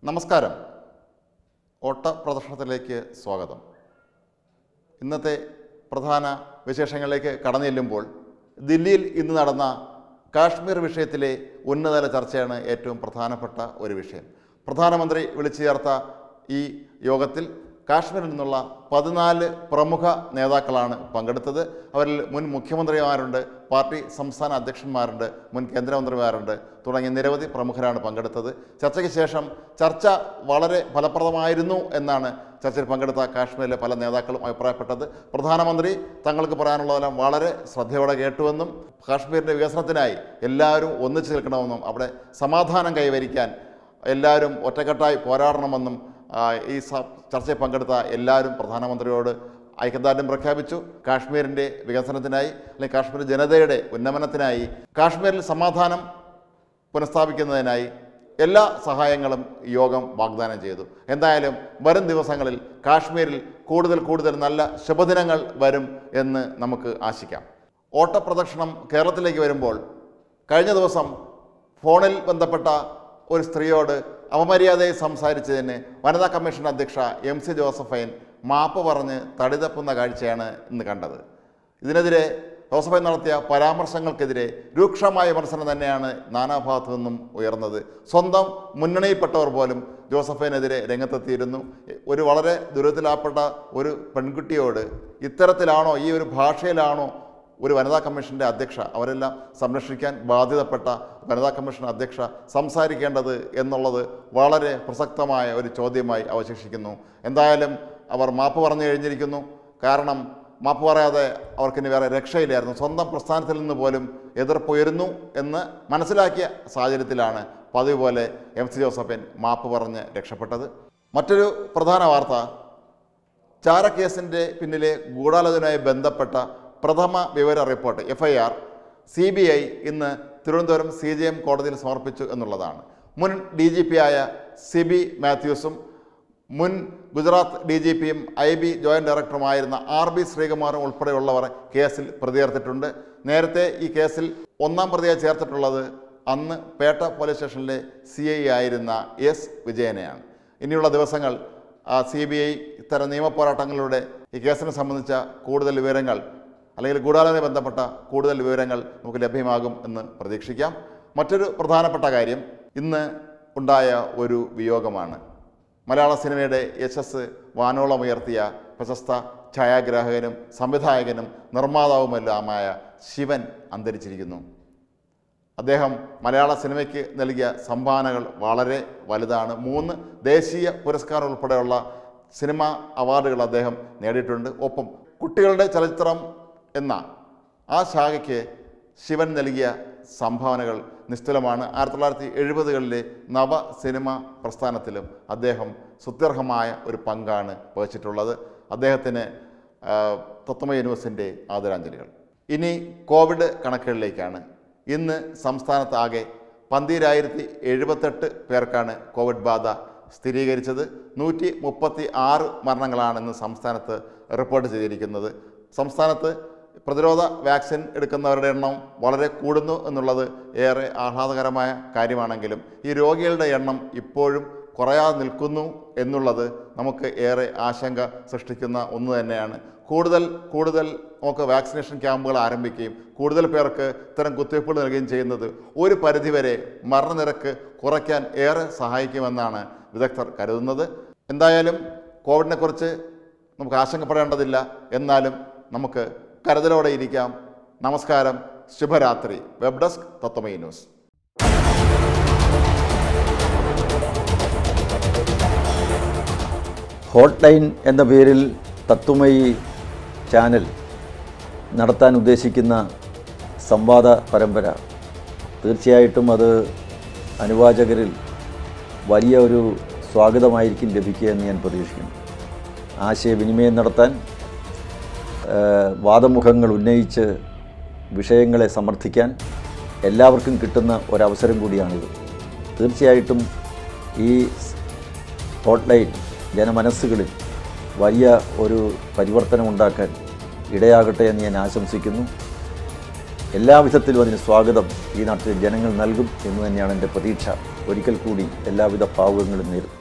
നമസ്കാരം ഓട്ട പ്രദർശനത്തിലേക്ക് സ്വാഗതം ഇന്നത്തെ പ്രധാന വിശേഷങ്ങളിലേക്ക് കടന്നു ചെല്ലുമ്പോൾ ദില്ലിയിൽ ഇന്ന് നടന്ന കാശ്മീർ വിഷയത്തിലെ ഉന്നതതല ചർച്ചയാണ് ഏറ്റവും പ്രധാനപ്പെട്ട ഒരു വിഷയം പ്രധാനമന്ത്രി വിളിച്ചു ചേർത്ത ഈ യോഗത്തിൽ കാശ്മീരിൽ നിന്നുള്ള പതിനാല് പ്രമുഖ നേതാക്കളാണ് പങ്കെടുത്തത് അവരിൽ മുൻ മുഖ്യമന്ത്രിമാരുണ്ട് പാർട്ടി സംസ്ഥാന അധ്യക്ഷന്മാരുണ്ട് മുൻ കേന്ദ്രമന്ത്രിമാരുണ്ട് തുടങ്ങിയ നിരവധി പ്രമുഖരാണ് പങ്കെടുത്തത് ചർച്ചയ്ക്ക് ശേഷം ചർച്ച വളരെ ഫലപ്രദമായിരുന്നു എന്നാണ് ചർച്ചയിൽ പങ്കെടുത്ത കാശ്മീരിലെ പല നേതാക്കളും അഭിപ്രായപ്പെട്ടത് പ്രധാനമന്ത്രി തങ്ങൾക്ക് പറയാനുള്ളതെല്ലാം വളരെ ശ്രദ്ധയോടെ കേട്ടുവെന്നും കാശ്മീരിൻ്റെ വികസനത്തിനായി എല്ലാവരും ഒന്നിച്ചു നിൽക്കണമെന്നും അവിടെ സമാധാനം കൈവരിക്കാൻ എല്ലാവരും ഒറ്റക്കെട്ടായി പോരാടണമെന്നും ആ, ഈ സ- ചർച്ചയിൽ പങ്കെടുത്ത എല്ലാവരും പ്രധാനമന്ത്രിയോട് ഐക്യദാർഢ്യം പ്രഖ്യാപിച്ചു കാശ്മീരിൻ്റെ വികസനത്തിനായി അല്ലെങ്കിൽ കാശ്മീർ ജനതയുടെ ഉന്നമനത്തിനായി കാശ്മീരിൽ സമാധാനം പുനഃസ്ഥാപിക്കുന്നതിനായി എല്ലാ സഹായങ്ങളും ഈ യോഗം വാഗ്ദാനം ചെയ്തു എന്തായാലും വരും ദിവസങ്ങളിൽ കാശ്മീരിൽ കൂടുതൽ കൂടുതൽ നല്ല ശുഭദിനങ്ങൾ വരും എന്ന് നമുക്ക് ആശിക്കാം ഓട്ടപ്രദക്ഷിണം കേരളത്തിലേക്ക് വരുമ്പോൾ കഴിഞ്ഞ ദിവസം ഫോണിൽ ബന്ധപ്പെട്ട ഒരു സ്ത്രീയോട് അപമര്യാദയെ സംസാരിച്ചതിന് വനിതാ കമ്മീഷൻ അധ്യക്ഷ എം സി ജോസഫൈൻ മാപ്പ് പറഞ്ഞ് തടിതപ്പുന്ന കാഴ്ചയാണ് ഇന്ന് കണ്ടത് ഇതിനെതിരെ ജോസഫൈൻ നടത്തിയ പരാമർശങ്ങൾക്കെതിരെ രൂക്ഷമായ വിമർശനം തന്നെയാണ് നാനാഭാഗത്തു നിന്നും ഉയർന്നത് സ്വന്തം മുന്നണിയിൽപ്പെട്ടവർ പോലും ജോസഫൈനെതിരെ രംഗത്തെത്തിയിരുന്നു ഒരു വളരെ ദുരിതത്തിലാപ്പെട്ട ഒരു പെൺകുട്ടിയോട് ഇത്തരത്തിലാണോ ഈ ഒരു ഭാഷയിലാണോ ഒരു വനിതാ കമ്മീഷൻ്റെ അധ്യക്ഷ അവരെല്ലാം സംരക്ഷിക്കാൻ ബാധ്യതപ്പെട്ട വനിതാ കമ്മീഷൻ അധ്യക്ഷ സംസാരിക്കേണ്ടത് എന്നുള്ളത് വളരെ പ്രസക്തമായ ഒരു ചോദ്യമായി അവശേഷിക്കുന്നു എന്തായാലും അവർ മാപ്പ് പറഞ്ഞു കഴിഞ്ഞിരിക്കുന്നു കാരണം മാപ്പ് പറയാതെ അവർക്കിനി വേറെ രക്ഷയില്ലായിരുന്നു സ്വന്തം പ്രസ്ഥാനത്തിൽ നിന്ന് പോലും എതിർപ്പുയരുന്നു എന്ന് മനസ്സിലാക്കിയ സാഹചര്യത്തിലാണ് പതിവ് പോലെ എം സി ജോസഫൻ മാപ്പ് പറഞ്ഞ് രക്ഷപ്പെട്ടത് മറ്റൊരു പ്രധാന വാർത്ത ചാരക്കേസിൻ്റെ പിന്നിലെ ഗൂഢാലോചനയുമായി ബന്ധപ്പെട്ട പ്രഥമ വിവര report F I R C B I ഇന്ന് തിരുവനന്തപുരം സി ജെ എം കോടതിയിൽ സമർപ്പിച്ചു എന്നുള്ളതാണ് മുൻ ഡി ജി പി ആയ സിബി മാത്യൂസും മുൻ ഗുജറാത്ത് ഡി ജി പിയും ഐ ബി ജോയിൻറ്റ് ഡയറക്ടറുമായിരുന്ന ആർ ബി ശ്രീകുമാറും ഉൾപ്പെടെയുള്ളവർ കേസിൽ പ്രതിയേർത്തിട്ടുണ്ട് നേരത്തെ ഈ കേസിൽ ഒന്നാം പ്രതിയായി ചേർത്തിട്ടുള്ളത് അന്ന് പേട്ട പോലീസ് സ്റ്റേഷനിലെ സി ഐ ആയിരുന്ന എസ് വിജയനെയാണ് ഇനിയുള്ള ദിവസങ്ങൾ സി ബി ഐ ഇത്തരം നിയമപോരാട്ടങ്ങളിലൂടെ ഈ കേസിനെ സംബന്ധിച്ച കൂടുതൽ വിവരങ്ങൾ അല്ലെങ്കിൽ ഗൂഢാലോചനയുമായി ബന്ധപ്പെട്ട കൂടുതൽ വിവരങ്ങൾ നമുക്ക് ലഭ്യമാകും എന്ന് പ്രതീക്ഷിക്കാം മറ്റൊരു പ്രധാനപ്പെട്ട കാര്യം ഇന്ന് ഉണ്ടായ ഒരു വിയോഗമാണ് മലയാള സിനിമയുടെ യശസ് വാനോളമുയർത്തിയ പ്രശസ്ത ഛായാഗ്രാഹകനും സംവിധായകനും നിർമ്മാതാവുമെല്ലാമായ ശിവൻ അന്തരിച്ചിരിക്കുന്നു അദ്ദേഹം മലയാള സിനിമയ്ക്ക് നൽകിയ സംഭാവനകൾ വളരെ വലുതാണ് മൂന്ന് ദേശീയ പുരസ്കാരം ഉൾപ്പെടെയുള്ള സിനിമ അവാർഡുകൾ അദ്ദേഹം നേടിയിട്ടുണ്ട് ഒപ്പം കുട്ടികളുടെ ചലച്ചിത്രം എന്ന ആ ശാഖയ്ക്ക് ശിവൻ നൽകിയ സംഭാവനകൾ നിസ്തുലമാണ് ആയിരത്തി തൊള്ളായിരത്തി എഴുപതുകളിലെ നവ സിനിമ പ്രസ്ഥാനത്തിലും അദ്ദേഹം സുത്യർഹമായ ഒരു പങ്കാണ് വഹിച്ചിട്ടുള്ളത് അദ്ദേഹത്തിന് ആ, തത്വമയ ന്യൂസിൻ്റെ ആദരാഞ്ജലികൾ ഇനി കോവിഡ് കണക്കുകളിലേക്കാണ് ഇന്ന് സംസ്ഥാനത്ത് ആകെ പന്തിരായിരത്തി എഴുപത്തെട്ട് പേർക്കാണ് കോവിഡ് ബാധ സ്ഥിരീകരിച്ചത് നൂറ്റി മുപ്പത്തി ആറ് മരണങ്ങളാണ് ഇന്ന് സംസ്ഥാനത്ത് റിപ്പോർട്ട് ചെയ്തിരിക്കുന്നത് സംസ്ഥാനത്ത് പ്രതിരോധ വാക്സിൻ എടുക്കുന്നവരുടെ എണ്ണം വളരെ കൂടുന്നു എന്നുള്ളത് ഏറെ ആഹ്ലാദകരമായ കാര്യമാണെങ്കിലും ഈ രോഗികളുടെ എണ്ണം ഇപ്പോഴും കുറയാതെ നിൽക്കുന്നു എന്നുള്ളത് നമുക്ക് ഏറെ ആശങ്ക സൃഷ്ടിക്കുന്ന ഒന്ന് തന്നെയാണ് കൂടുതൽ കൂടുതൽ നമുക്ക് വാക്സിനേഷൻ ക്യാമ്പുകൾ ആരംഭിക്കുകയും കൂടുതൽ പേർക്ക് ഇത്തരം കുത്തിവയ്പ്പുകൾ നൽകുകയും ചെയ്യുന്നത് ഒരു പരിധിവരെ മരണനിരക്ക് കുറയ്ക്കാൻ ഏറെ സഹായിക്കുമെന്നാണ് വിദഗ്ധർ കരുതുന്നത് എന്തായാലും കോവിഡിനെക്കുറിച്ച് നമുക്ക് ആശങ്കപ്പെടേണ്ടതില്ല എന്നാലും നമുക്ക് കരുതലോടെ ഇരിക്കാം നമസ്കാരം ശുഭരാത്രി web desk Tatwamayi news hotline എന്ന പേരിൽ തത്വമയി ചാനൽ നടത്താൻ ഉദ്ദേശിക്കുന്ന സംവാദ പരമ്പര തീർച്ചയായിട്ടും അത് അനുവാചകരിൽ വലിയ ഒരു സ്വാഗതമായിരിക്കും ലഭിക്കുക എന്ന് ഞാൻ പ്രതീക്ഷിക്കുന്നു ആശയവിനിമയം നടത്താൻ ആ, വാദമുഖങ്ങൾ ഉന്നയിച്ച് വിഷയങ്ങളെ സമർത്ഥിക്കാൻ എല്ലാവർക്കും കിട്ടുന്ന ഒരവസരം കൂടിയാണിത് തീർച്ചയായിട്ടും ഈ ഹോട്ട്ലൈൻ ജനമനസ്സുകളിൽ വലിയ ഒരു പരിവർത്തനം ഉണ്ടാക്കാൻ ഇടയാകട്ടെ എന്ന് ഞാൻ ആശംസിക്കുന്നു എല്ലാവിധത്തിലും അതിന് സ്വാഗതം ഈ നാട്ടിലെ ജനങ്ങൾ നൽകും എന്ന് തന്നെയാണ് എൻ്റെ പ്രതീക്ഷ ഒരിക്കൽ കൂടി എല്ലാവിധ ഭാവുകങ്ങളും നേരുന്നു